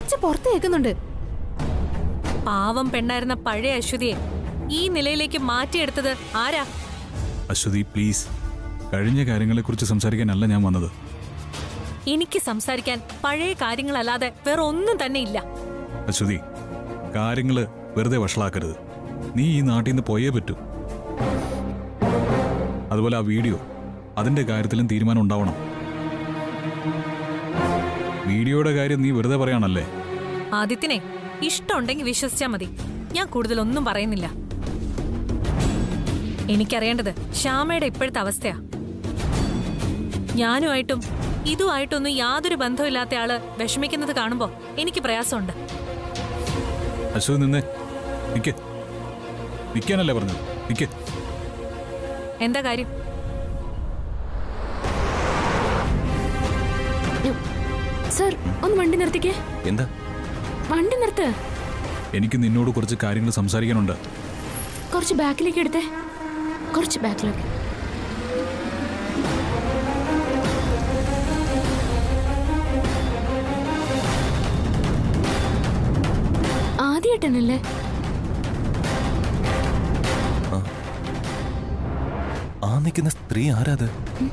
അച്ഛൻ പുറത്ത് കേൾക്കുന്നുണ്ട് പാവം പെണ്ണായിരുന്ന പഴയ അശ്വതിയെ ഈ നിലയിലേക്ക് മാറ്റിയെടുത്തത് ആരാ അശ്വതി പ്ലീസ് കഴിഞ്ഞ കാര്യങ്ങളെക്കുറിച്ച് സംസാരിക്കാനല്ല ഞാൻ വന്നത് എനിക്ക് സംസാരിക്കാൻ പഴയ കാര്യങ്ങളല്ലാതെ വേറെ ഒന്നും തന്നെ ഇല്ല അശ്വതി കാര്യങ്ങൾ വെറുതെ വഷളാക്കരുത് നീ ഈ നാട്ടിൽ നിന്ന് പോയേ പറ്റൂ അതുപോലെ ആ വീഡിയോ അതിന്റെ കാര്യത്തിലും തീരുമാനം ഉണ്ടാവണം വീഡിയോയുടെ കാര്യം നീ വെറുതെ പറയാണല്ലേ ആദിത്യനെ ഇഷ്ടമുണ്ടെങ്കിൽ വിശ്വസിച്ചാ മതി ഞാൻ കൂടുതലൊന്നും പറയുന്നില്ല എനിക്കറിയേണ്ടത് ശ്യാമയുടെ ഇപ്പോഴത്തെ അവസ്ഥയാ ഞാനുമായിട്ടും ഇതുമായിട്ടൊന്നും യാതൊരു ബന്ധമില്ലാത്ത ആള് വിഷമിക്കുന്നത് കാണുമ്പോ എനിക്ക് പ്രയാസമുണ്ട് അശ്വതി നിന്നെ നിക്ക് നിൽക്കാനല്ലേ പറഞ്ഞത് നിക്ക് എന്താ കാര്യം സർ ഒന്ന് വണ്ടി നിർത്തിക്കേ എന്താ വണ്ടി നിർത്ത് എനിക്ക് നിന്നോട് കുറച്ച് കാര്യങ്ങൾ സംസാരിക്കാനുണ്ട് കുറച്ച് ബാക്കിലേക്ക് എടുത്തേ കുറച്ച് ബാക്കിലേക്ക് ആദ്യമായിട്ടനല്ലേ ആ നിൽക്കുന്ന സ്ത്രീ ആരാത്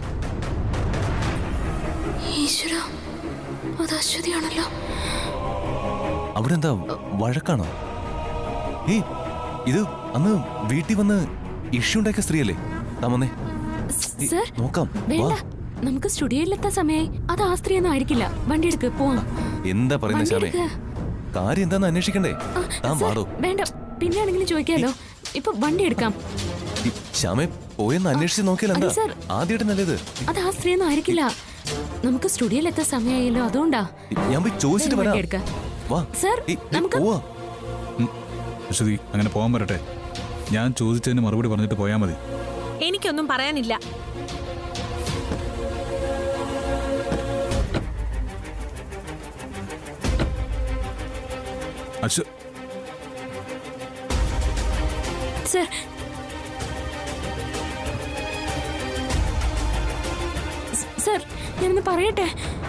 ഈശ്വര അത് അശ്വതിയാണല്ലോ അവിടെ എന്താ വഴക്കാണോ ഏ ഇത് അന്ന് വീട്ടിൽ വന്ന് ഇഷ്യൂ ഉണ്ടാക്കിയ സ്ത്രീയല്ലേ താമന്നേ സർ നോക്കാം വേണ്ട വാ നമുക്ക് സ്റ്റുഡിയോയിലെത്താൻ സമയായി അത് ആ സ്ത്രീയൊന്നും ആയിരിക്കില്ല വണ്ടി എടുക്ക് പോവാം എന്താ പറയുന്നത് വണ്ടി ശ്യാമേ എടുക്ക്. കാര്യം എന്താന്ന് അന്വേഷിക്കണ്ടേ ആ, താൻ സർ, വാടോ വേണ്ട പിന്നെയാണെങ്കിലും ചോദിക്കാലോ ഇപ്പൊ വണ്ടി എടുക്കാം ഈ ശ്യാമേ പോയെന്ന് അന്വേഷിച്ച് നോക്കിയാൽ എന്താ അതെ, സർ. ആദ്യമായിട്ട് നല്ലത് അത് ആ സ്ത്രീയൊന്നും ആയിരിക്കില്ല നമുക്ക് സ്റ്റുഡിയോയിലെത്താൻ സമയമായല്ലോ അതുകൊണ്ടാ ഞാൻ പോയി ചോദിച്ചിട്ട് സർ, വരാം വണ്ടി എടുക്കാം. വാ സർ, ഈ, ദേ നമുക്ക് പോവാ അശ്വതി അങ്ങനെ പോകാൻ വരട്ടെ ഞാൻ ചോദിച്ചതിന് മറുപടി പറഞ്ഞിട്ട് പോയാൽ മതി എനിക്കൊന്നും പറയാനില്ല അശ്വ സർ സ്- സർ ഞാനൊന്ന് പറയട്ടെ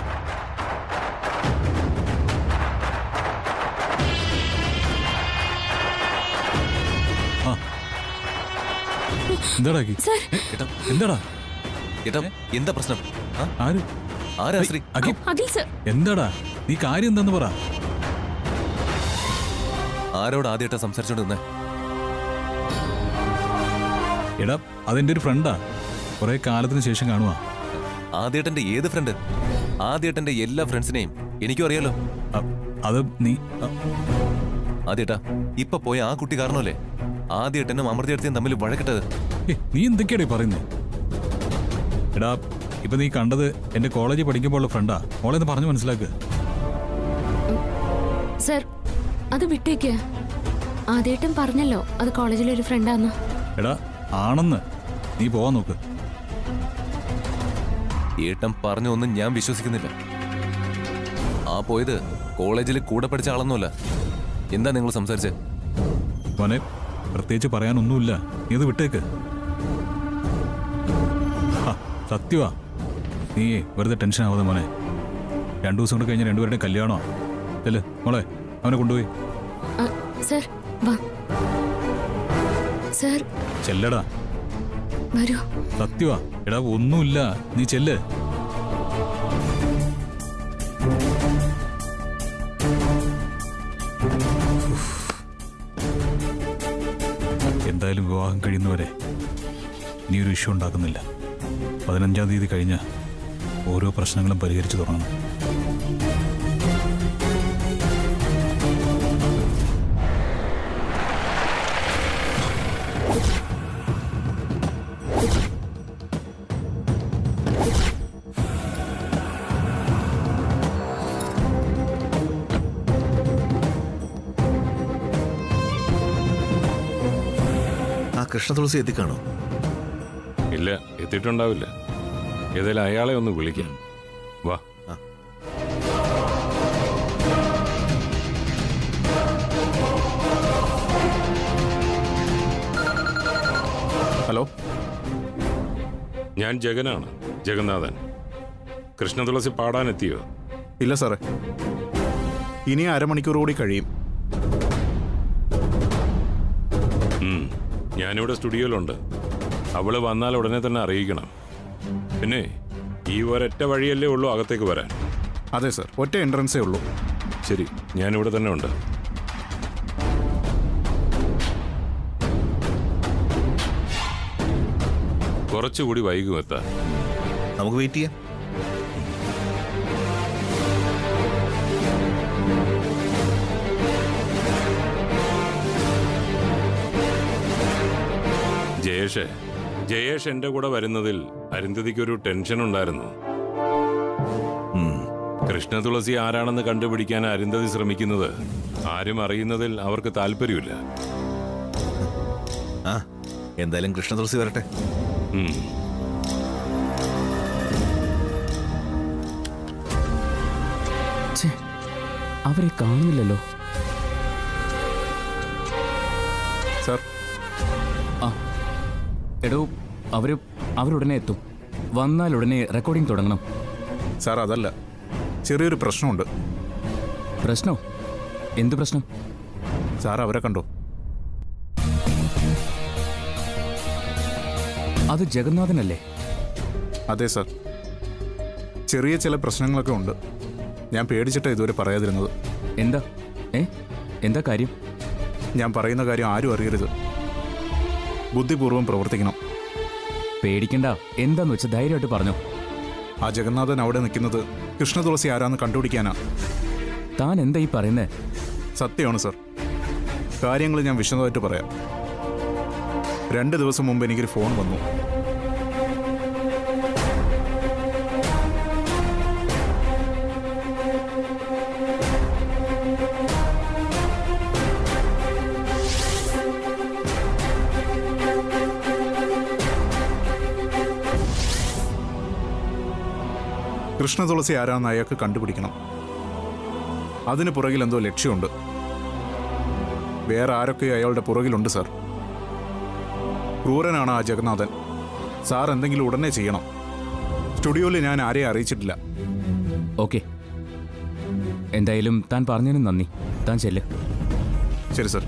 ആ എന്താടാ കി? സർ ഏട്ടാ എന്താടാ ഏട്ടാ എന്താ പ്രശ്നം ആ? ആര് ആരാ സ്ത്രീ അഖി അഖിൽ സർ എന്താടാ നീ കാര്യം എന്താന്ന് പറ ആരോട് ആദ്യമായിട്ടാ സംസാരിച്ചോണ്ട് നിന്നേ എടാ അതെന്റെ ഒരു ഫ്രണ്ടാ കുറെ കാലത്തിന് ശേഷം കാണുക ആദ്യേട്ടന്റെ ഏത് ഫ്രണ്ട് ആദ്യേട്ടന്റെ എല്ലാ ഫ്രണ്ട്സിനെയും എനിക്കും അറിയാലോ അത് നീ അ, ആദ്യേട്ടാ ഇപ്പൊ പോയ ആ കുട്ടി കാരണമല്ലേ ആദ്യേട്ടനും അമൃതേട്ടനും തമ്മിൽ വഴക്കിട്ടത് ഏയ്, നീ എന്തൊക്കെയാടേ പറയുന്നത് എടാ ഇപ്പൊ നീ കണ്ടത് എന്റെ കോളേജിൽ പഠിക്കുമ്പോൾ ഫ്രണ്ടാ മോളെ ഒന്ന് പറഞ്ഞു മനസ്സിലാക്ക് സർ അത് വിട്ടേക്ക് ആദ്യമായിട്ടും പറഞ്ഞല്ലോ അത് കോളേജിലെ ഒരു ഫ്രണ്ടാന്ന് എടാ ആണെന്ന് നീ പോവാൻ നോക്ക് ഏട്ടൻ പറഞ്ഞൊന്നും ഞാൻ വിശ്വസിക്കുന്നില്ല ആ പോയത് കോളേജിൽ കൂടെ പഠിച്ച ആളൊന്നുമല്ല എന്താ നിങ്ങൾ സംസാരിച്ചേ മോനെ പ്രത്യേകിച്ച് പറയാനൊന്നുമില്ല നീ അത് വിട്ടേക്ക് ആ സത്യവാ നീ വെറുതെ ടെൻഷൻ ആവാതെ മോനെ രണ്ടു ദിവസം കൊണ്ട് കഴിഞ്ഞ രണ്ടുപേരുടെ കല്യാണമാ ചെല്ല് മോളെ അവനെ കൊണ്ടുപോയി ആ, സർ വാ സർ ചെല്ലടാ വരൂ സത്യവാ എടാ ഒന്നുമില്ല നീ ചെല്ല് ഉഫ്. എന്തായാലും വിവാഹം കഴിയുന്നവരെ നീ ഒരു ഇഷ്യൂ ഉണ്ടാക്കുന്നില്ല പതിനഞ്ചാം തീയതി കഴിഞ്ഞ് ഓരോ പ്രശ്നങ്ങളും പരിഹരിച്ചു തുടങ്ങണം ആ കൃഷ്ണ തുളസി എത്തിക്കാണോ ഇല്ല എത്തിയിട്ടുണ്ടാവില്ല ഏതായാലും അയാളെ ഒന്ന് വിളിക്കാം വാ ഹലോ ഞാൻ ജഗനാണ് ജഗന്നാഥൻ കൃഷ്ണതുളസി പാടാനെത്തിയോ ഇല്ല സാറേ ഇനി അരമണിക്കൂർ കൂടി കഴിയും ഉം. ഞാനിവിടെ സ്റ്റുഡിയോയിലുണ്ട് അവള് വന്നാൽ ഉടനെ തന്നെ അറിയിക്കണം പിന്നെ ഈ ഒരൊറ്റ വഴിയല്ലേ ഉള്ളൂ അകത്തേക്ക് വരാൻ അതെ സർ ഒറ്റ എൻട്രൻസേ ഉള്ളൂ ശരി ഞാനിവിടെ തന്നെ ഉണ്ട് കുറച്ചുകൂടി വൈകും എത്താൻ നമുക്ക് വെയിറ്റ് ചെയ്യാം ജയേഷ് ജയേഷ് എന്റെ കൂടെ വരുന്നതിൽ അരുന്ധതിക്കൊരു ടെൻഷൻ ഉണ്ടായിരുന്നു ഉം. കൃഷ്ണ തുളസി ആരാണെന്ന് കണ്ടുപിടിക്കാൻ അരുന്ധതി ശ്രമിക്കുന്നത് ആരും അറിയുന്നതിൽ അവർക്ക് താല്പര്യമില്ല ആ എന്തായാലും കൃഷ്ണ തുളസി വരട്ടെ ഉം. ഛേ, അവരെ കാണുന്നില്ലല്ലോ സർ ആ എടോ അവര് അവരുടനെ എത്തും വന്നാൽ ഉടനെ റെക്കോർഡിംഗ് തുടങ്ങണം സാർ അതല്ല ചെറിയൊരു പ്രശ്നമുണ്ട് പ്രശ്നോ എന്ത് പ്രശ്നം സാർ അവരെ കണ്ടോ അത് ജഗന്നാഥനല്ലേ അതെ സാർ ചെറിയ ചില പ്രശ്നങ്ങളൊക്കെ ഉണ്ട് ഞാൻ പേടിച്ചിട്ടാണ് ഇതുവരെ പറയാതിരുന്നത് എന്താ ഏ എന്താ കാര്യം ഞാൻ പറയുന്ന കാര്യം ആരും അറിയരുത് ബുദ്ധിപൂർവ്വം പ്രവർത്തിക്കണം പേടിക്കണ്ട എന്താന്ന് വെച്ച് ധൈര്യമായിട്ട് പറഞ്ഞോ ആ ജഗന്നാഥൻ അവിടെ നിൽക്കുന്നത് കൃഷ്ണ തുളസി ആരാന്ന് കണ്ടുപിടിക്കാനാ താൻ എന്താ ഈ പറയുന്നേ സത്യമാണ് സർ കാര്യങ്ങൾ ഞാൻ വിശദമായിട്ട് പറയാം രണ്ട് ദിവസം മുമ്പ് എനിക്കൊരു ഫോൺ വന്നു കൃഷ്ണ തുളസി ആരാന്ന് അയാൾക്ക് കണ്ടുപിടിക്കണം അതിന് പുറകിൽ എന്തോ ലക്ഷ്യമുണ്ട് വേറെ ആരൊക്കെയോ അയാളുടെ പുറകിലുണ്ട് സാർ ക്രൂരനാണ് ആ ജഗന്നാഥൻ സാർ എന്തെങ്കിലും ഉടനെ ചെയ്യണം സ്റ്റുഡിയോയിൽ ഞാൻ ആരെയും അറിയിച്ചിട്ടില്ല ഓക്കെ എന്തായാലും താൻ പറഞ്ഞതിന് നന്ദി താൻ ചെല്ല് ശരി സാർ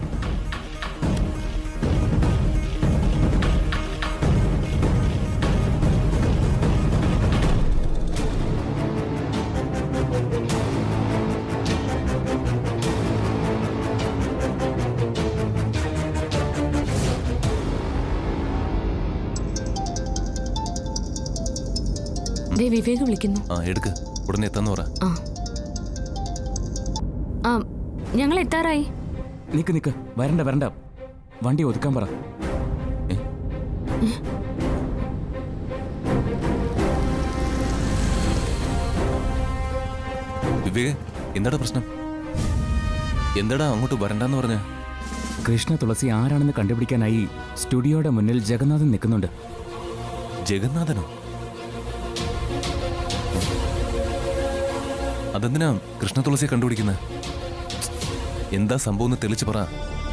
ദേ വിവേക് വിളിക്കുന്നു ആ എടുക്ക് ഉടനെ എത്താന്ന് പറ ആ ആ ഞങ്ങൾ എത്താറായി നിക്ക് നിക്ക് വരണ്ട വരണ്ട വണ്ടി ഒതുക്കാൻ പറ വിവേക് എന്താടാ പ്രശ്നം എന്താടാ അങ്ങോട്ട് വരണ്ടെന്ന് പറഞ്ഞ കൃഷ്ണ തുളസി ആരാണെന്ന് കണ്ടുപിടിക്കാനായി സ്റ്റുഡിയോയുടെ മുന്നിൽ ജഗന്നാഥൻ നിൽക്കുന്നുണ്ട് ജഗന്നാഥനോ അതെന്തിനാ കൃഷ്ണ തുളസിയെ കണ്ടുപിടിക്കുന്നത് എന്താ സംഭവം എന്ന് തെളിച്ച് പറ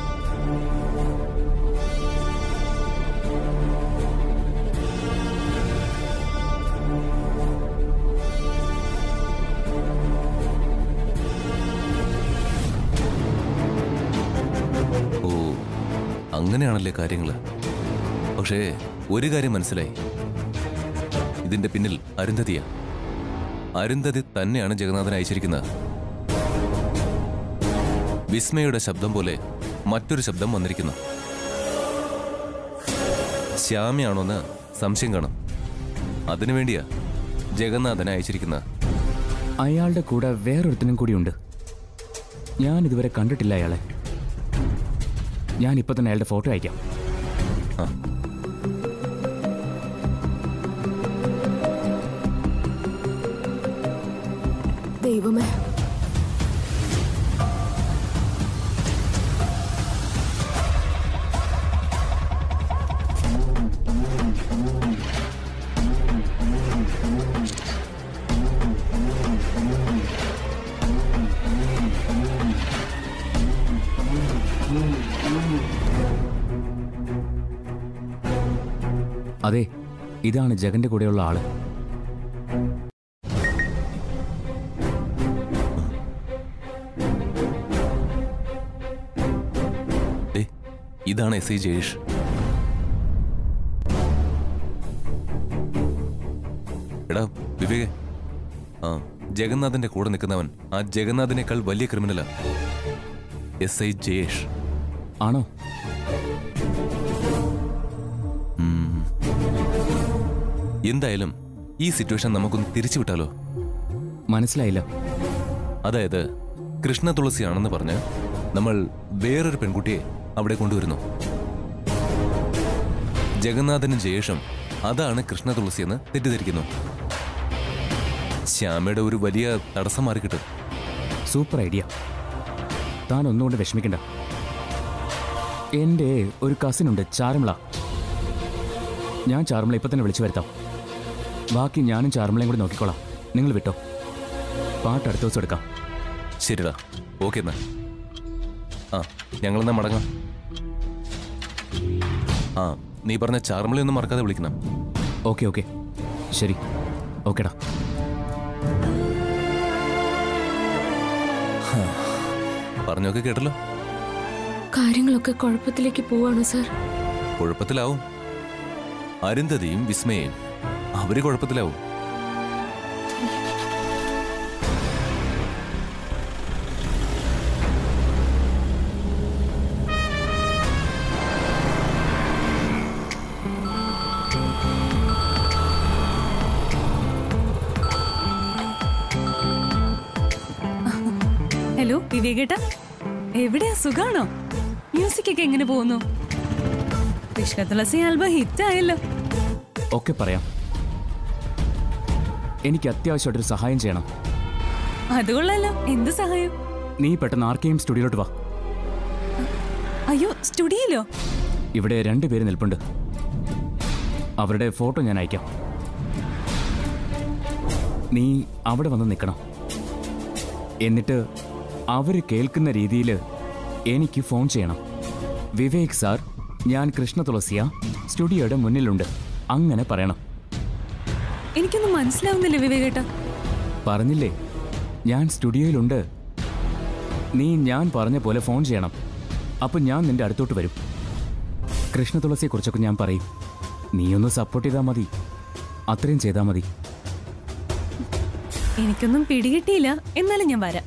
ഓ അങ്ങനെയാണല്ലേ കാര്യങ്ങള് പക്ഷേ ഒരു കാര്യം മനസ്സിലായി ഇതിന്റെ പിന്നിൽ അരുന്ധതിയാ അരുന്ധതി തന്നെയാണ് ജഗന്നാഥൻ അയച്ചിരിക്കുന്നത് വിസ്മയുടെ ശബ്ദം പോലെ മറ്റൊരു ശബ്ദം വന്നിരിക്കുന്നു ശ്യാമയാണോന്ന് സംശയം കാണും അതിനുവേണ്ടിയാ ജഗന്നാഥനെ അയച്ചിരിക്കുന്നത് അയാളുടെ കൂടെ വേറൊരുത്തനും കൂടിയുണ്ട് ഞാൻ ഇതുവരെ കണ്ടിട്ടില്ല അയാളെ ഞാൻ ഇപ്പൊ തന്നെ അയാളുടെ ഫോട്ടോ അയക്കാം ആ ദൈവമേ അതെ ഇതാണ് ജഗന്റെ കൂടെയുള്ള ആള് ഇതാണ് എസ് ഐ ജയേഷ് എടാ വിവേകെ ആ ജഗന്നാഥന്റെ കൂടെ നിൽക്കുന്നവൻ ആ ജഗന്നാഥിനേക്കാൾ വലിയ ക്രിമിനലാ എസ് ഐ ജയേഷ് ആണോ എന്തായാലും ഈ സിറ്റുവേഷൻ നമുക്കൊന്ന് തിരിച്ചു വിട്ടാലോ മനസ്സിലായില്ല അതായത് കൃഷ്ണ തുളസിയാണെന്ന് പറഞ്ഞ് നമ്മൾ വേറൊരു പെൺകുട്ടിയെ അവിടെ കൊണ്ടുവരുന്നു ജഗന്നാഥനും ജയേഷും അതാണ് കൃഷ്ണ തുളസി എന്ന് തെറ്റിദ്ധരിക്കുന്നു ശ്യാമയുടെ ഒരു വലിയ തടസ്സം മാറിക്കിട്ടും സൂപ്പർ ഐഡിയ താൻ ഒന്നുകൊണ്ട് വിഷമിക്കണ്ട എൻ്റെ ഒരു കസിൻ ഉണ്ട് ചാരുമള ഞാൻ ചാരുമള ഇപ്പം തന്നെ വിളിച്ചു വരുത്താം ബാക്കി ഞാനും ചാരുമളയും കൂടി നോക്കിക്കോളാം നിങ്ങൾ വിട്ടോ പാട്ട് അടുത്ത ദിവസം എടുക്കാം ശരിടാ ഓക്കെ എന്നാ ആ ഞങ്ങളെന്നാ മടങ്ങാം ആ നീ പറഞ്ഞ ചാർമളയൊന്നും മറക്കാതെ വിളിക്കണം ഓക്കെ ഓക്കെ ശരി ഓക്കെടാ പറഞ്ഞൊക്കെ കേട്ടല്ലോ കാര്യങ്ങളൊക്കെ കുഴപ്പത്തിലേക്ക് പോവാണോ സാർ കുഴപ്പത്തിലാവും അരുന്ധതിയും വിസ്മയും അവര് കുഴപ്പത്തിലാവും ഹലോ വിവേകേട്ട എവിടെയാ സുഖാണോ മ്യൂസിക് ഒക്കെ എങ്ങനെ പോകുന്നു കൃഷ്ണ തുളസി ആൽബം ഹിറ്റ് ആയല്ലോ ഒക്കെ പറയാം എനിക്ക് അത്യാവശ്യമായിട്ടൊരു സഹായം ചെയ്യണം അതുകൊള്ളാലോ എന്ത് സഹായം നീ പെട്ടെന്ന് ആർക്കെയും സ്റ്റുഡിയോയിലോട്ട് വാ അയ്യോ സ്റ്റുഡിയോയിലോ ഇവിടെ രണ്ട് പേര് നിൽപ്പുണ്ട് അവരുടെ ഫോട്ടോ ഞാൻ അയക്കാം നീ അവിടെ വന്ന് നിൽക്കണം എന്നിട്ട് അവർ കേൾക്കുന്ന രീതിയിൽ എനിക്ക് ഫോൺ ചെയ്യണം വിവേക് സാർ ഞാൻ കൃഷ്ണ തുളസിയ സ്റ്റുഡിയോയുടെ മുന്നിലുണ്ട് അങ്ങനെ പറയണം എനിക്കൊന്നും മനസ്സിലാവുന്നില്ല വിവേകേട്ട പറഞ്ഞില്ലേ ഞാൻ സ്റ്റുഡിയോയിലുണ്ട് നീ ഞാൻ പറഞ്ഞ പോലെ ഫോൺ ചെയ്യണം അപ്പം ഞാൻ നിന്റെ അടുത്തോട്ട് വരും കൃഷ്ണ തുളസിയെക്കുറിച്ചൊക്കെ ഞാൻ പറയും നീയൊന്ന് സപ്പോർട്ട് ചെയ്താൽ മതി അത്രയും ചെയ്താൽ മതി എനിക്കൊന്നും പിടികിട്ടിയില്ല എന്നാലും ഞാൻ വരാം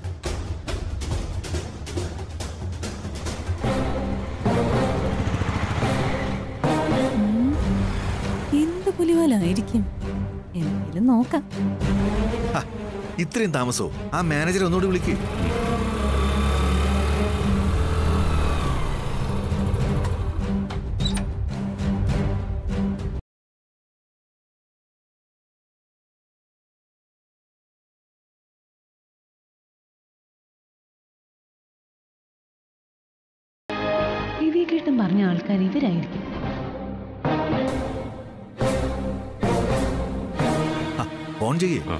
ഉം, എന്ത് പുലിവാലായിരിക്കും എന്തായാലും നോക്കാം ഹ, ഇത്രയും താമസോ ആ മാനേജർ ഒന്നുകൂടി വിളിക്ക് വിവേകേട്ടൻ പറഞ്ഞ ആൾക്കാർ ഇവരായിരിക്കും ഹ, ഫോൺ ചെയ്യേ ആ.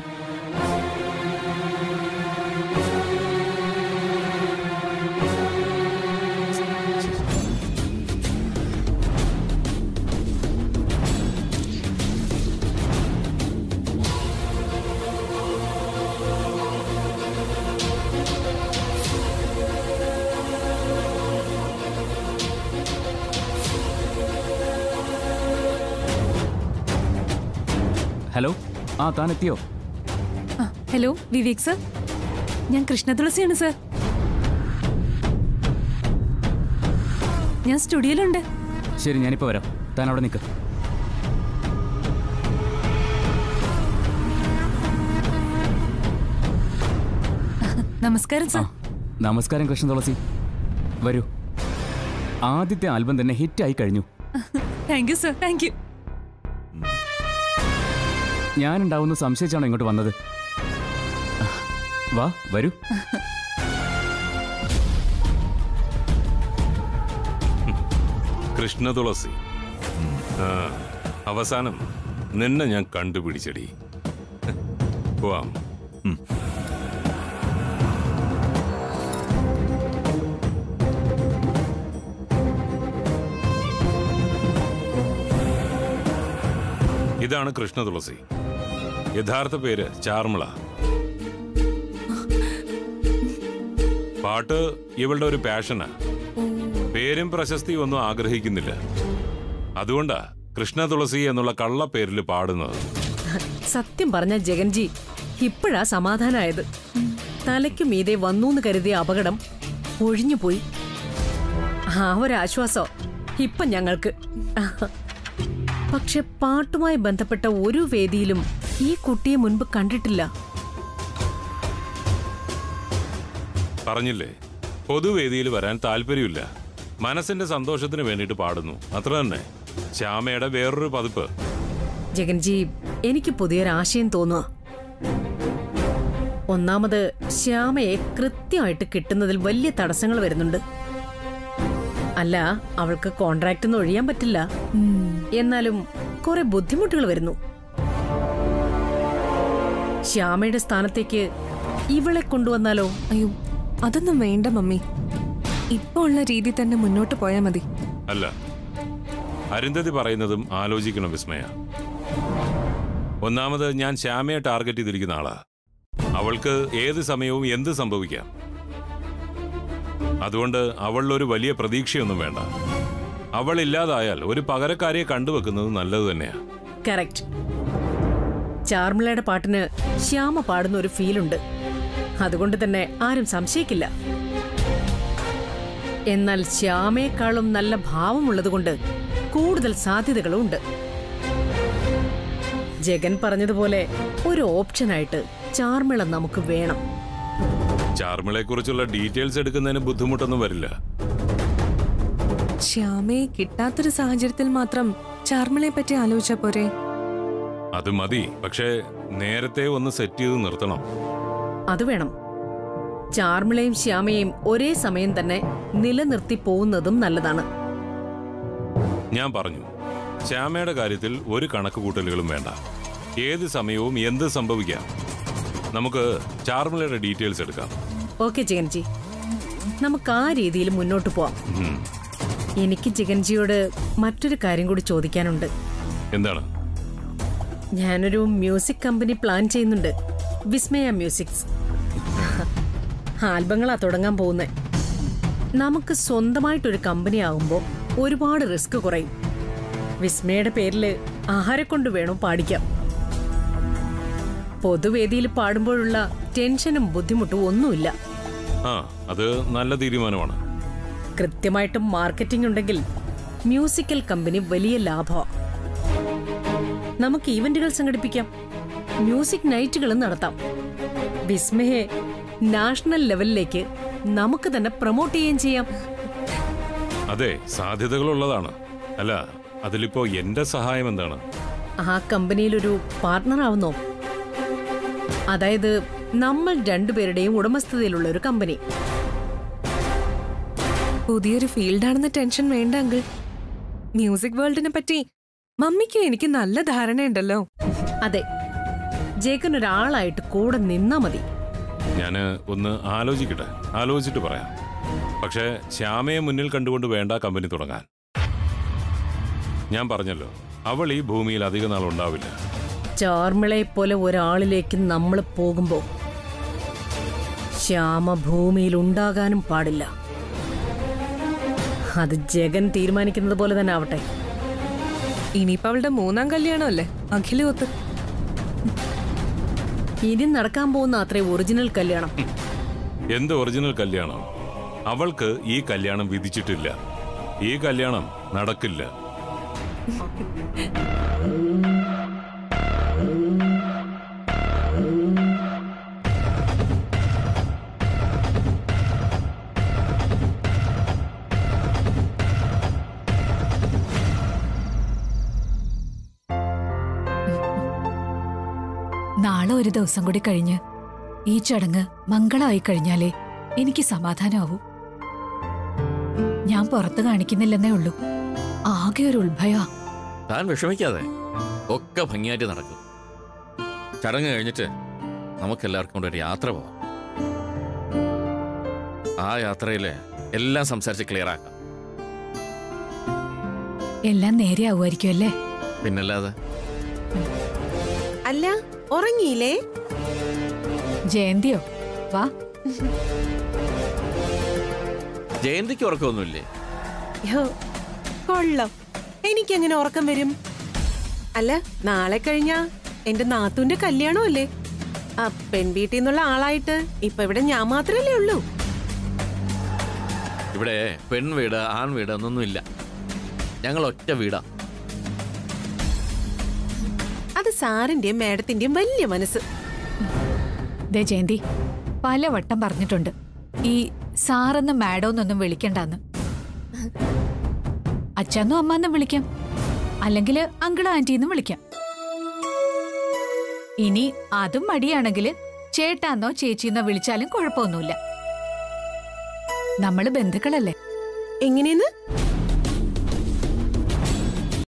ഹലോ ആ താൻ എത്തിയോ ആ, ഹലോ വിവേക് സർ ഞാൻ കൃഷ്ണ തുളസിയാണ് സർ ഞാൻ സ്റ്റുഡിയോയിലുണ്ട് ശരി ഞാനിപ്പോൾ വരാം താൻ അവിടെ നിൽക്ക് നമസ്കാരം ആ സർ നമസ്കാരം കൃഷ്ണ തുളസി വരൂ ആദ്യത്തെ ആൽബം തന്നെ ഹിറ്റായി കഴിഞ്ഞു thank you sir thank you ഞാനുണ്ടാവുന്ന സംശയിച്ചാണോ ഇങ്ങോട്ട് വന്നത് വാ വരൂ കൃഷ്ണ തുളസി ആ അവസാനം നിന്നെ ഞാൻ കണ്ടുപിടിച്ചടി പോവാം ഇതാണ് കൃഷ്ണ തുളസി യഥാർത്ഥ പേര് ചാർമിള പാട്ട് ഇവളുടെ ഒരു പാഷനാ പേരും പ്രശസ്തിയും ഒന്നും ആഗ്രഹിക്കുന്നില്ല അതുകൊണ്ടാ കൃഷ്ണ തുളസി എന്നുള്ള കള്ള പേരിൽ പാടുന്നത് സത്യം പറഞ്ഞ ജഗൻജി ഇപ്പോഴാ സമാധാനായത് തലയ്ക്ക് മീതെ വന്നൂന്ന് കരുതിയ അപകടം ഒഴിഞ്ഞുപോയി ആ ഒരാശ്വാസം ഇപ്പൊ ഞങ്ങൾക്ക് പക്ഷെ പാട്ടുമായി ബന്ധപ്പെട്ട ഒരു വേദിയിലും ഈ കുട്ടിയെ മുൻപ് കണ്ടിട്ടില്ല പറഞ്ഞില്ലേ പൊതുവേദിയിൽ വരാൻ താല്പര്യമില്ല മനസ്സിന്റെ സന്തോഷത്തിന് വേണ്ടിയിട്ട് പാടുന്നു അത്ര തന്നെ ശ്യാമയുടെ വേറൊരു പതിപ്പ് ജഗൻജി എനിക്ക് പുതിയൊരാശയം തോന്നുക ഒന്നാമത് ശ്യാമയെ കൃത്യമായിട്ട് കിട്ടുന്നതിൽ വലിയ തടസ്സങ്ങൾ വരുന്നുണ്ട് അല്ല അവൾക്ക് കോൺട്രാക്റ്റ് ഒന്നും ഒഴിയാൻ പറ്റില്ല എന്നാലും കുറെ ബുദ്ധിമുട്ടുകൾ വരുന്നു ശ്യാമയുടെ സ്ഥാനത്തേക്ക് ഇവളെ കൊണ്ടുവന്നാലോ അയ്യോ അതൊന്നും വേണ്ട മമ്മി ഇപ്പൊ ഉള്ള രീതി തന്നെ മുന്നോട്ട് പോയാൽ മതി അല്ല അരുന്ധതി പറയുന്നതും ആലോചിക്കണം വിസ്മയ ഒന്നാമത് ഞാൻ ശ്യാമയെ ടാർഗറ്റ് ചെയ്തിരിക്കുന്ന ആളാ അവൾക്ക് ഏത് സമയവും എന്ത് സംഭവിക്കാം അതുകൊണ്ട് അവളിലൊരു വലിയ പ്രതീക്ഷയൊന്നും വേണ്ട അവൾ ഇല്ലാതായാൽ ഒരു പകരക്കാരിയെ കണ്ടുവെക്കുന്നത് നല്ലത് തന്നെയാ കറക്റ്റ് ചാർമിളയുടെ പാട്ടിന് ശ്യാമ പാടുന്ന ഒരു ഫീലുണ്ട് അതുകൊണ്ട് തന്നെ ആരും സംശയിക്കില്ല എന്നാൽ ശ്യാമയെക്കാളും നല്ല ഭാവമുള്ളതുകൊണ്ട് കൂടുതൽ സാധ്യതകളും ഉണ്ട് ജഗൻ പറഞ്ഞതുപോലെ ഒരു ഓപ്ഷനായിട്ട് ചാർമിള നമുക്ക് വേണം ചാർമിളയെക്കുറിച്ചുള്ള ഡീറ്റെയിൽസ് എടുക്കുന്നതിന് ബുദ്ധിമുട്ടൊന്നും വരില്ല ശ്യാമയെ കിട്ടാത്തൊരു സാഹചര്യത്തിൽ മാത്രം ചാർമിളയെ പറ്റി ആലോചിച്ചാ പോരെ അത് മതി പക്ഷേ നേരത്തെ ഒന്ന് സെറ്റ് ചെയ്ത് നിർത്തണം അത് വേണം ചാർമിളയും ശ്യാമയും ഒരേ സമയം തന്നെ നിലനിർത്തി പോകുന്നതും നല്ലതാണ് ഞാൻ പറഞ്ഞു ശ്യാമയുടെ കാര്യത്തിൽ ഒരു കണക്ക് കൂട്ടലുകളും വേണ്ട ഏത് സമയവും എന്ത് സംഭവിക്കാം നമുക്ക് ചാർമിളയുടെ ഡീറ്റെയിൽസ് എടുക്കാം ഓക്കെ ജഗൻജി നമുക്ക് ആ രീതിയിൽ മുന്നോട്ട് പോവാം ഉം. എനിക്ക് ജഗൻജിയോട് മറ്റൊരു കാര്യം കൂടി ചോദിക്കാനുണ്ട് എന്താണ് ഞാനൊരു മ്യൂസിക് കമ്പനി പ്ലാൻ ചെയ്യുന്നുണ്ട് വിസ്മയ മ്യൂസിക്സ് ആൽബങ്ങളാ തുടങ്ങാൻ പോകുന്നത് നമുക്ക് സ്വന്തമായിട്ടൊരു കമ്പനി ആകുമ്പോൾ ഒരുപാട് റിസ്ക് കുറയും വിസ്മയുടെ പേരിൽ ആരെ കൊണ്ട് വേണോ പാടിക്കാം പൊതുവേദിയിൽ പാടുമ്പോഴുള്ള ടെൻഷനും ബുദ്ധിമുട്ടും ഒന്നുമില്ല ആ അത് നല്ല തീരുമാനമാണ് കൃത്യമായിട്ടും മാർക്കറ്റിംഗ് ഉണ്ടെങ്കിൽ മ്യൂസിക്കൽ കമ്പനി വലിയ ലാഭമാണ് നമുക്ക് ഈവന്റുകൾ സംഘടിപ്പിക്കാം മ്യൂസിക് നൈറ്റുകളും നടത്താം വിസ്മയെ നാഷണൽ ലെവലിലേക്ക് നമുക്ക് തന്നെ പ്രൊമോട്ട് ചെയ്യുകയും ചെയ്യാം അതെ സാധ്യതകളുള്ളതാണ് അല്ല അതിലിപ്പോ എന്റെ സഹായം എന്താണ് ആ കമ്പനിയിലൊരു പാർട്ണർ ആവുന്നോ അതായത് നമ്മൾ രണ്ടുപേരുടെയും ഉടമസ്ഥതയിലുള്ള ഒരു കമ്പനി പുതിയൊരു ഫീൽഡാണെന്ന് ടെൻഷൻ വേണ്ട അങ്കിൾ മ്യൂസിക് വേൾഡിനെ പറ്റി മമ്മിക്ക് എനിക്ക് നല്ല ധാരണയുണ്ടല്ലോ അതെ ജേക്കൻ ഒരാളായിട്ട് കൂടെ നിന്നാ മതി ഞാൻ ഒന്ന് ആലോചിക്കട്ടെ ആലോചിച്ചിട്ട് പറയാം പക്ഷേ ശ്യാമയെ മുന്നിൽ കണ്ടുകൊണ്ട് വേണ്ട കമ്പനി തുടങ്ങാൻ ഞാൻ പറഞ്ഞല്ലോ അവൾ ഈ ഭൂമിയിൽ അധിക നാൾ ഉണ്ടാവില്ല ചാർമിളയെ പോലെ ഒരാളിലേക്ക് നമ്മൾ പോകുമ്പോ ശ്യാമ ഭൂമിയിൽ ഉണ്ടാകാനും പാടില്ല അത് ജഗൻ തീരുമാനിക്കുന്നത് പോലെ തന്നെ ആവട്ടെ ഇനിയിപ്പോ അവളുടെ മൂന്നാം കല്യാണമല്ലേ അഖിലൊത്ത് ഇനി നടക്കാൻ പോകുന്ന അത്രേ ഒറിജിനൽ കല്യാണം എന്ത് ഒറിജിനൽ കല്യാണം അവൾക്ക് ഈ കല്യാണം വിധിച്ചിട്ടില്ല ഈ കല്യാണം നടക്കില്ല നാളെ ഒരു ദിവസം കൂടി കഴിഞ്ഞ് ഈ ചടങ്ങ് മംഗളമായി കഴിഞ്ഞാലേ എനിക്ക് സമാധാനമാവൂ ഞാൻ പുറത്ത് കാണിക്കുന്നില്ലെന്നേ ഉള്ളൂ ആകെ ഒരു ഉത്ഭയ താൻ വിഷമിക്കാതെ ഒക്കെ ഭംഗിയായിട്ട് നടക്കും ചടങ്ങ് കഴിഞ്ഞിട്ട് നമുക്കെല്ലാവർക്കും കൂടെ ഒരു യാത്ര പോവാം ആ യാത്രയിൽ എല്ലാം സംസാരിച്ച് ക്ലിയർ ആക്കാം എല്ലാം നേരെയാവുമായിരിക്കും അല്ലേ പിന്നല്ലാതെ അല്ല ഉറങ്ങിയില്ലേ ജയന്തിയോ വാ ജയന്തിക്ക് ഉറക്കമൊന്നുമില്ലേ യോ, കൊള്ളാം എനിക്കെങ്ങനെ ഉറക്കം വരും അല്ല നാളെ കഴിഞ്ഞാ എന്റെ നാത്തൂന്റെ കല്യാണം അല്ലേ ആ പെൺവീട്ടിൽ നിന്നുള്ള ആളായിട്ട് ഇപ്പൊ ഇവിടെ ഞാൻ മാത്രല്ലേ ഉള്ളൂ ഇവിടെ പെൺവീട് ആൺവീട് എന്നൊന്നുമില്ല ഞങ്ങൾ ഒറ്റ വീടാ അത് സാറിന്റെയും മേഡത്തിന്റെയും വലിയ മനസ്സ് ദേ ജയന്തി പലവട്ടം പറഞ്ഞിട്ടുണ്ട് ഈ സാറെന്നും മാഡോന്നൊന്നും വിളിക്കണ്ടെന്ന് അച്ഛന്നും അമ്മന്നും വിളിക്കാം അല്ലെങ്കിൽ അങ്കിൾ ആന്റിന്നും വിളിക്കാം ഇനി അതും മടിയാണെങ്കിൽ ചേട്ടാന്നോ ചേച്ചിന്നോ വിളിച്ചാലും കുഴപ്പമൊന്നുമില്ല നമ്മള് ബന്ധുക്കളല്ലേ എങ്ങനെയെന്ന്